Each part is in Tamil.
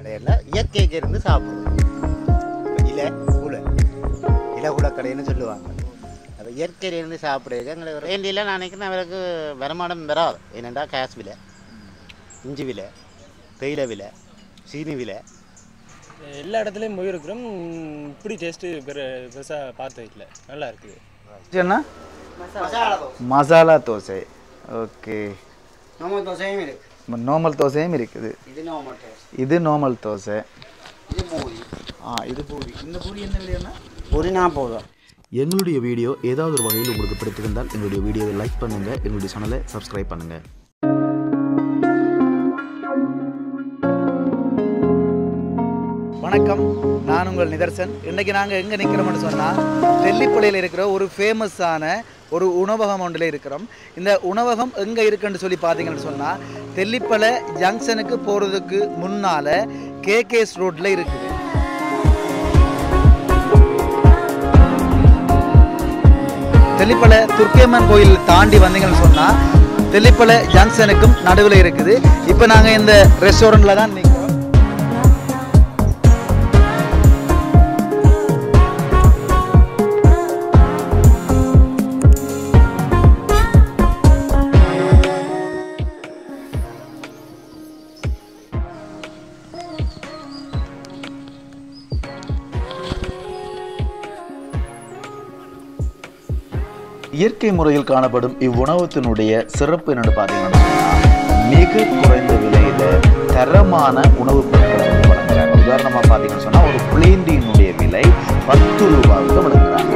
கடையில் இயற்கைக்கு இருந்து சாப்பிடுவோம் இப்ப இலை குலை இலை குலை கடைன்னு சொல்லுவாங்க அப்போ இயற்கையிலிருந்து சாப்பிடுறது எங்களுக்கு வேண்டியில் நான் நினைக்கிறேன் அவருக்கு வருமானம் வராது ஏனெண்டா கேஸ் விலை இஞ்சி விலை தேயிலை விலை சீனி விலை எல்லா இடத்துலையும் போயிருக்கிறோம் இப்படி டேஸ்ட்டு பெரு பெருசாக பார்த்தது இல்லை நல்லா இருக்குது என்ன மசாலா தோசை ஓகே நம்ம தோசையும் இருக்கு நார்மல் தோசையும் இருக்குது இது நார்மல் தோசை இது நார்மல் தோசை இது பூரி ஆ இது பூரி இந்த பூரி என்ன விலையாண்ணா பூரி நாற்பது ரூபா எங்களுடைய வீடியோ ஏதாவது ஒரு வகையில் உங்களுக்கு பிடித்திருந்தால் எங்களுடைய வீடியோவை லைக் பண்ணுங்கள் எங்களுடைய சேனலை சப்ஸ்கிரைப் பண்ணுங்கள் வணக்கம் நான் உங்கள் நிதர்சன் இன்னைக்கு நாங்கள் எங்கே நிற்கிறோம்னு சொன்னால் தெல்லிப்பள்ளியில் இருக்கிற ஒரு ஃபேமஸான ஒரு உணவகம் ஒன்றில் இருக்கிறோம் இந்த உணவகம் எங்கே இருக்குன்னு சொல்லி பார்த்தீங்கன்னு சொன்னால் தெல்லிப்பளை ஜங்ஷனுக்கு போகிறதுக்கு முன்னால் கேகேஎஸ் ரோட்டில் இருக்குது தெல்லிப்பளை துர்க்கேமன் கோயில் தாண்டி வந்தீங்கன்னு சொன்னால் தெல்லிப்பளை ஜங்ஷனுக்கும் நடுவில் இருக்குது இப்போ நாங்கள் இந்த ரெஸ்டாரண்ட்டில் தான் நிற்கிறோம் இயற்கை முறையில் காணப்படும் இவ்வுணவத்தினுடைய சிறப்பு என்னன்னு பார்த்தீங்கன்னா மிக குறைந்த விலையில தரமான உணவுப் பொருட்களை வந்து வழங்குறாங்க உதாரணமாக பார்த்தீங்கன்னு சொன்னால் ஒரு பிளேண்டியினுடைய விலை பத்து ரூபாவுக்கு வழங்குறாங்க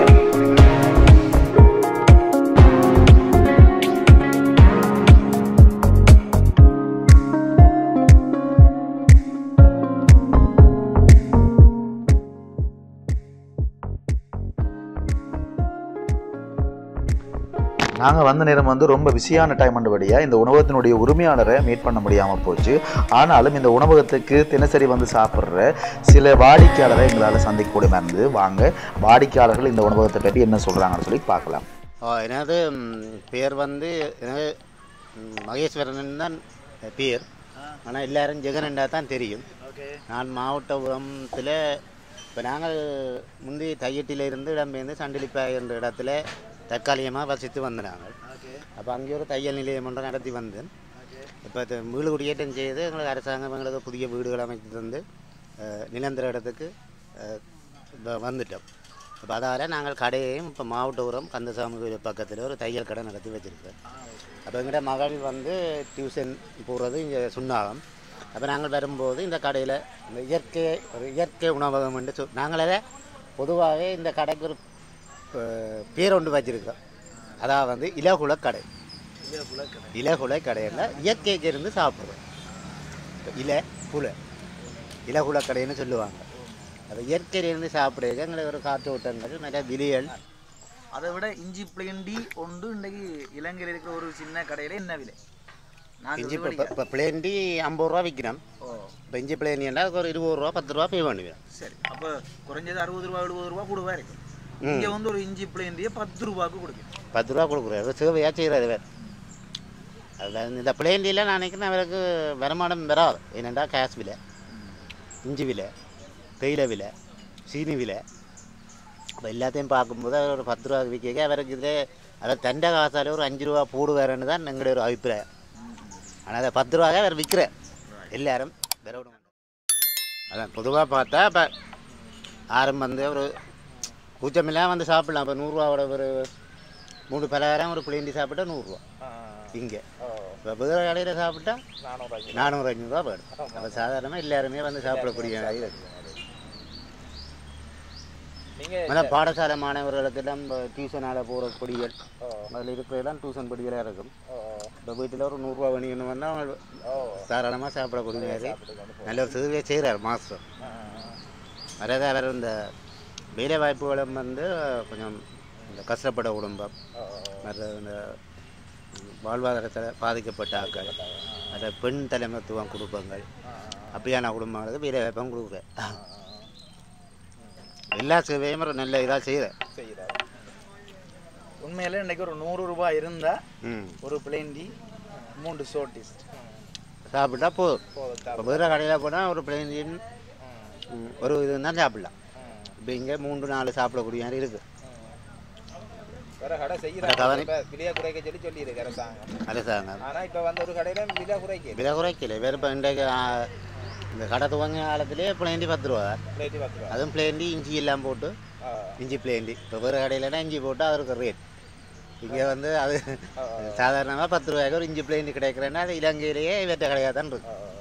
நாங்கள் வந்த நேரம் வந்து ரொம்ப பிஸியான டைம் அண்டுபடியாக இந்த உணவகத்தினுடைய உரிமையாளரை மீட் பண்ண முடியாமல் போச்சு ஆனாலும் இந்த உணவகத்துக்கு தினசரி வந்து சாப்பிட்ற சில வாடிக்கையாளரை எங்களால் சந்திக்கக்கூடிய மாதிரி இருந்தது வாங்க வாடிக்கையாளர்கள் இந்த உணவகத்தை பற்றி என்ன சொல்கிறாங்கன்னு சொல்லி பார்க்கலாம் ஓ எனது ம், பேர் வந்து எனது ம், மகேஸ்வரன் தான் பேர் ஆனால் எல்லாரும் ஜெகனண்டா தான் தெரியும் நான் மாவட்டபுரத்தில் இப்போ நாங்கள் முந்தி தையட்டில இருந்து இடம்பெயர்ந்து சண்டிலிப்பாய் என்ற இடத்துல தற்காலிகமாக வசித்து வந்த நாங்கள் அப்போ அங்கே ஒரு தையல் நிலையம் ஒன்று நடத்தி வந்தேன் இப்போ இது வீடு குடியேற்றம் செய்து எங்களுக்கு அரசாங்கம் எங்களுக்கு புதிய வீடுகள் அமைத்து தந்து அஹ், நிரந்தர இடத்துக்கு அஹ், வ- வந்துட்டோம் இப்போ அதால் நாங்கள் கடையையும் இப்போ மாவட்டபுரம் கந்தசாமி கோயில் பக்கத்தில் ஒரு தையல் கடை நடத்தி வச்சுருக்கோம் அப்போ எங்கிட்ட மகள் வந்து டியூஷன் போகிறது இங்கே சுண்ணாகம் அப்போ நாங்கள் வரும்போது இந்த கடையில் இந்த இயற்கை ஒரு இயற்கை உணவகம் என்று சொல் நாங்களே பொதுவாகவே இந்த கடைக்கு ஒரு அஹ், பேர் ஒன்று வச்சுருக்கோம் அதாவது வந்து இலகுல கடை இலகுலை கடையில் இயற்கைக்கு இருந்து சாப்பிட்றோம் இப்ப இலை குலை இலகுல கடைன்னு சொல்லுவாங்க அப்போ இயற்கையிலிருந்து சாப்பிடுறது எங்களுக்கு ஒரு காற்றோட்டங்கள் நிறைய விலைகள் அதை விட இஞ்சி பிளேண்டி ஒன்று இன்றைக்கு இலங்கையில் இருக்கிற ஒரு சின்ன கடையில் என்ன விலை நான் இஞ்சி சொல்றது இப்போ இப்போ பிளேண்டி ஐம்பது ரூபா விற்கிறோம் ஓ இப்போ இஞ்சி பிளேண்டின்னா ஒரு இருபது ரூபா பத்து ரூபா பே பண்ணுவேன் சரி அப்போ குறைஞ்சது அறுபது ரூபா எழுபது ரூபா கொடுவா இருக்கு ம். இங்கே வந்து ஒரு இஞ்சி பிளேண்டியை பத்து ரூபாய்க்கு கொடுக்கும் பத்து ரூபா கொடுக்குறாரு சேவையாக செய்கிறாரு வேறு அதில் இந்த பிளேண்டியில் நான் நினைக்கிறேன் அவருக்கு வருமானம் வராது ஏனெண்டா கேஸ் விலை இஞ்சி விலை தேயிலை விலை சீனி விலை அப்போ எல்லாத்தையும் பார்க்கும்போது அவர் ஒரு பத்து ரூபா விற்க அவருக்கு இதில் அவர் தண்டை காசால ஒரு அஞ்சு ரூபா போடுவாருன்னு தான் எங்களுடைய ஒரு அபிப்பிராயம் ஆனால் அதை பத்து ரூபாய் அவர் விற்கிற எல்லாரும் வேற விட மாட்டாங்க அதான் பொதுவாக பார்த்தா இப்போ யாரும் வந்து ஒரு கூச்சமில்லாம் வந்து சாப்பிடலாம் இப்போ நூறுரூவாவோட ஒரு மூணு பலகாரம் ஒரு பிளேண்டி சாப்பிட்டா நூறுரூவா இங்கே இப்போ புதிர கடையில் சாப்பிட்டா நானூறு ஐநூறுரூவா போயிடும் அப்போ சாதாரணமாக எல்லாருமே வந்து சாப்பிடக்கூடிய மாதிரி இருக்கு ஆனால் பாடசாலை மாணவர்களுக்கு எல்லாம் இப்போ டியூஷனால் போகிற பொடிகள் அதில் இருக்கிறதெல்லாம் டியூஷன் பொடிகளாக இருக்கும் இப்போ வீட்டில் ஒரு நூறுரூவா வேணும்னு வந்தால் அவங்க தாராளமாக சாப்பிடக்கூடிய மாதிரி நல்ல ஒரு சேவையை செய்கிறார் மாஸ்டர் அதாவது அவர் இந்த வேலை வாய்ப்புகளும் வந்து கொஞ்சம் இந்த கஷ்டப்பட குடும்பம் மற்ற இந்த வாழ்வாதாரத்தில் பாதிக்கப்பட்ட ஆட்கள் மற்ற பெண் தலைமைத்துவம் குடும்பங்கள் அப்படியான குடும்பங்களுக்கு வேலை வாய்ப்பும் கொடுக்குறேன் எல்லா சேவையும் ஒரு நல்ல இதாக செய்கிறேன் உண்மையில இன்னைக்கு ஒரு நூறு ரூபாய் இருந்தால் ம் ஒரு பிளேண்டி மூன்று சோட்டிஸ் சாப்பிட்டா போதும் போதும் இப்போ சாப்பிடு. வேறு கடையில் போனால் ஒரு பிளேன் ஒரு இது தான் சாப்பிடலாம் இப்போ இங்கே மூன்று நாலு சாப்பிடக்கூடிய மாதிரி இருக்குது வேற கடை வேற செய்யறாங்க கவனி- இப்ப விலையை குறைக்க சொல்லி சொல்லியிருக்கு அரசாங்கம் அரசாங்கம் ஆனா இப்ப வந்து ஒரு கடையில விலை குறைக்க விலை குறைக்கல வேறு இப்போ இன்றைக்கு ஆ, இந்த கடை துவங்கிய காலத்திலே பிளேண்டி பத்து ரூபா பிளேட்டி பத்து ரூபா அதுவும் பிளேண்டி இஞ்சி எல்லாம் போட்டு ஆ, இஞ்சி பிளேண்டி இப்போ வேறு கடையிலனா இஞ்சி போட்டு அதற்கு ரேட் இங்கே வந்து அது ஆ, ஆ, சாதாரணமாக பத்து ரூபாய்க்கு ஒரு இஞ்சி பிளேண்டி கிடைக்கிறேன்னா அது இலங்கையிலேயே இவற்ற கடையாக தான் இருக்கு ஆ, ஆ.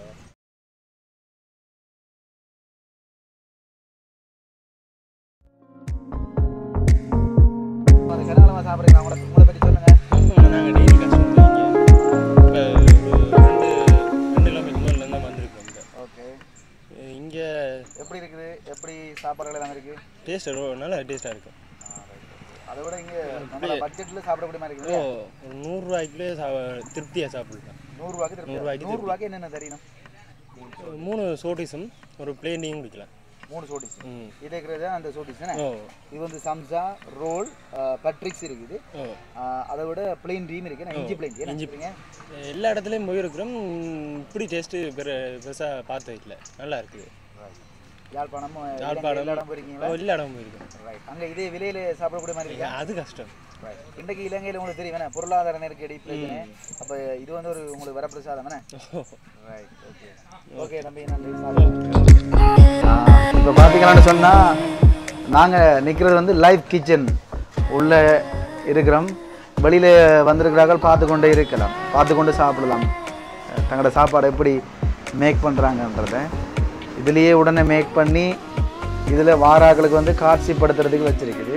அது கனகாலமாக சாப்பிட்றீங்களா உங்களை உங்களை பற்றி சொல்லுங்கள் நாங்கள் டெய்லி கஷ்டம் இப்போ ரெண்டு ரெண்டு கிலோமீட்டர் தூரம்லேருந்து தான் வந்திருக்கோம் இங்கே ஓகே இங்கே எப்படி இருக்குது எப்படி சாப்பாடுகள் எல்லாம் இருக்குது டேஸ்ட் நல்லா டேஸ்ட்டாக இருக்கும் அதை விட இங்கே நம்ம பட்ஜெட்டில் சாப்பிடக்கூடிய மாதிரி ஓ இருக்குது ஒரு நூறுரூவாய்க்குள்ளே சா திருப்தியாக சாப்பிடலாம் நூறுரூவாக்கு நூறுரூவாய்க்கு நூறுரூவாக்கு என்னென்ன தெரியணும் மூணு சோட்டிஸும் ஒரு பிளேண்டியும் குடிக்கலாம் மூணு சோடிஸ் ம் இது இருக்கிறது அந்த சோடிஸ் தானே ஓ இது வந்து சம்சா ரோல் பட்ரிக்ஸ் இருக்குது ஓ அஹ், அதை விட பிளெயின் ட்ரீம் இருக்கு நான் இஞ்சி பிளெயின் இஞ்சி இஞ்சி எல்லா இடத்துலையும் போயிருக்கிறோம் இப்படி டேஸ்ட்டு பெரு பெருசாக பார்த்தது இல்லை நல்லா இருக்குது யாழ்ப்பாணம் யாழ்ப்பாணம் எல்லா இடம் போயிருக்கீங்களா ஓ, எல்லா இடமும் போயிருக்கோம் ரைட் அங்கே இதே விலையில சாப்பிடக்கூடிய மாதிரி இருக்கா அது கஷ்டம் ரைட் இன்றைக்கு இலங்கையில் உங்களுக்கு தெரியும் என்ன பொருளாதார நெருக்கடி பிரச்சனை அப்போ இது வந்து ஒரு உங்களுக்கு வரப்பிரசாதம் தானே ரைட் ஓகே ஓகே தம்பி நன்றி இப்போ பார்த்தீங்களான்னு சொன்னால் நாங்கள் நிற்கிறது வந்து லைவ் கிச்சன் உள்ளே இருக்கிறோம் வெளியில் வந்திருக்கிறார்கள் பார்த்து கொண்டே இருக்கலாம் பார்த்து கொண்டு சாப்பிடலாம் அஹ் தங்களோட சாப்பாடு எப்படி மேக் பண்ணுறாங்கன்றத இதுலேயே உடனே மேக் பண்ணி இதில் வாராக்களுக்கு வந்து காட்சிப்படுத்துறதுக்கு வச்சிருக்குது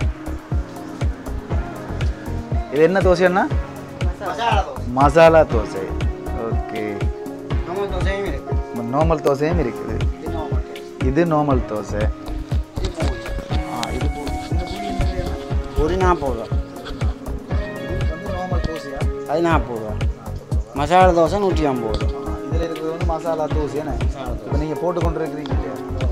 இது என்ன தோசைன்னா மசாலா தோசை ஓகே நார்மல் தோசையும் இருக்குது இது நார்மல் தோசை ஆ இது பூ- இந்த பூரி என்ன ரேட்? பூரி நாற்பது ரூபா இது வந்து நார்மல் தோசையா அது நாற்பது ரூபா மசாலா தோசை நூற்றி ஐம்பது ரூபா இதில் இருக்கிறது வந்து மசாலா தோசை என்ன இப்போ நீங்கள் போட்டு கொண்டு இருக்கிறீங்க இல்லையா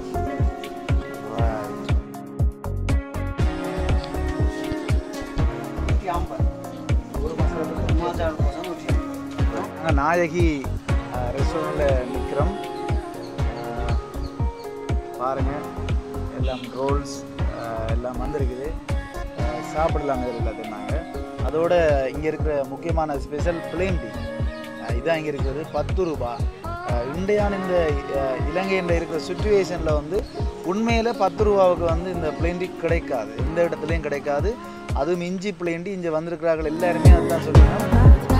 ஒரு மசாலா தோசை நாங்கள் நாயகி ரெஸ்டாரண்ட்டில் நிற்கிறோம் பாருங்கள் எல்லாம் ரோல்ஸ் எல்லாம் வந்திருக்குது அஹ், சாப்பிடலாம் இது எல்லாத்தையும் நாங்கள் அதோட இங்கே இருக்கிற முக்கியமான ஸ்பெஷல் பிளேன் டீ இதான் இங்கே இருக்கிறது பத்து ரூபா அஹ், இந்தியான் இந்த அஹ், இலங்கையில் இருக்கிற சுச்சுவேஷனில் வந்து உண்மையில் பத்து ரூபாவுக்கு வந்து இந்த பிளேன் டீ கிடைக்காது எந்த இடத்துலையும் கிடைக்காது அதுவும் இஞ்சி பிளேன் டீ இங்கே வந்திருக்கிறார்கள் எல்லாருமே அதுதான் சொல்லுங்கள்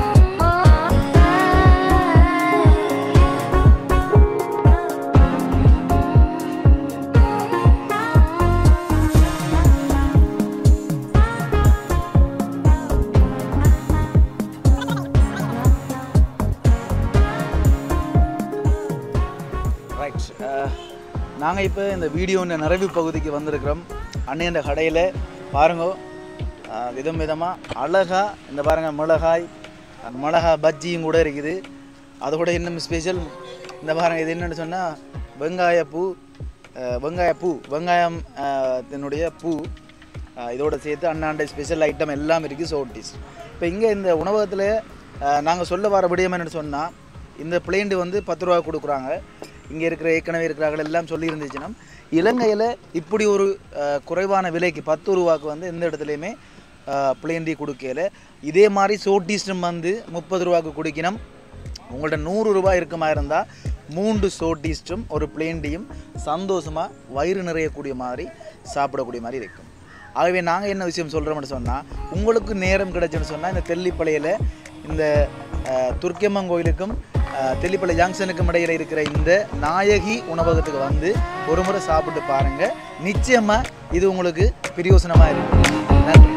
ரைட் நாங்கள் இப்போ இந்த வீடியோன்ற நிறைவு பகுதிக்கு வந்திருக்கிறோம் அன்னையன்ற கடையில் பாருங்க அஹ், விதம் விதமாக அழகாக இந்த பாருங்க மிளகாய் அந்த மிளகா பஜ்ஜியும் கூட இருக்குது அதோட இன்னும் ஸ்பெஷல் இந்த பாருங்க இது என்னன்னு சொன்னால் வெங்காயப்பூ அஹ், வெங்காயப்பூ வெங்காயம் அஹ், தினுடைய பூ அஹ், இதோட சேர்த்து அண்ணாண்ட ஸ்பெஷல் ஐட்டம் எல்லாம் இருக்குது சோட்டிஸ் இப்போ இங்கே இந்த உணவகத்தில் நாங்கள் சொல்ல வர விடயம் என்னன்னு சொன்னால் இந்த பிளேண்டு வந்து பத்து ரூபா கொடுக்குறாங்க இங்கே இருக்கிற ஏற்கனவே இருக்கிறார்கள் எல்லாம் சொல்லியிருந்துச்சுன்னா இலங்கையில் இப்படி ஒரு அஹ், குறைவான விலைக்கு பத்து ரூபாக்கு வந்து எந்த இடத்துலையுமே பிளேண்டி கொடுக்கல இதே மாதிரி சோட்டிஸ்டும் வந்து முப்பது ரூபாக்கு குடிக்கணும் உங்கள்ட்ட நூறு ரூபாய் இருக்குமா இருந்தால் மூன்று சோட்டிஸ்டும் ஒரு பிளேண்டியும் சந்தோஷமாக வயிறு நிறையக்கூடிய மாதிரி சாப்பிடக்கூடிய மாதிரி இருக்கும் ஆகவே நாங்கள் என்ன விஷயம் சொல்கிறோம்னு சொன்னால் உங்களுக்கு நேரம் கிடைச்சுன்னு சொன்னால் இந்த தெல்லிப்பளையில் இந்த அஹ், துர்க்கியம்மன் கோயிலுக்கும் அஹ், தெல்லிப்பளை ஜங்ஷனுக்கும் இடையில் இருக்கிற இந்த நாயகி உணவகத்துக்கு வந்து ஒரு முறை சாப்பிட்டு பாருங்கள் நிச்சயமாக இது உங்களுக்கு பிரயோசனமாக இருக்கும் நன்றி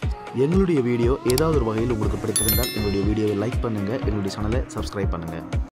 எங்களுடைய வீடியோ ஏதாவது ஒரு வகையில் உங்களுக்கு பிடித்திருந்தால் எங்களுடைய வீடியோவை லைக் பண்ணுங்கள் எங்களுடைய சேனலை சப்ஸ்கிரைப் பண்ணுங்கள்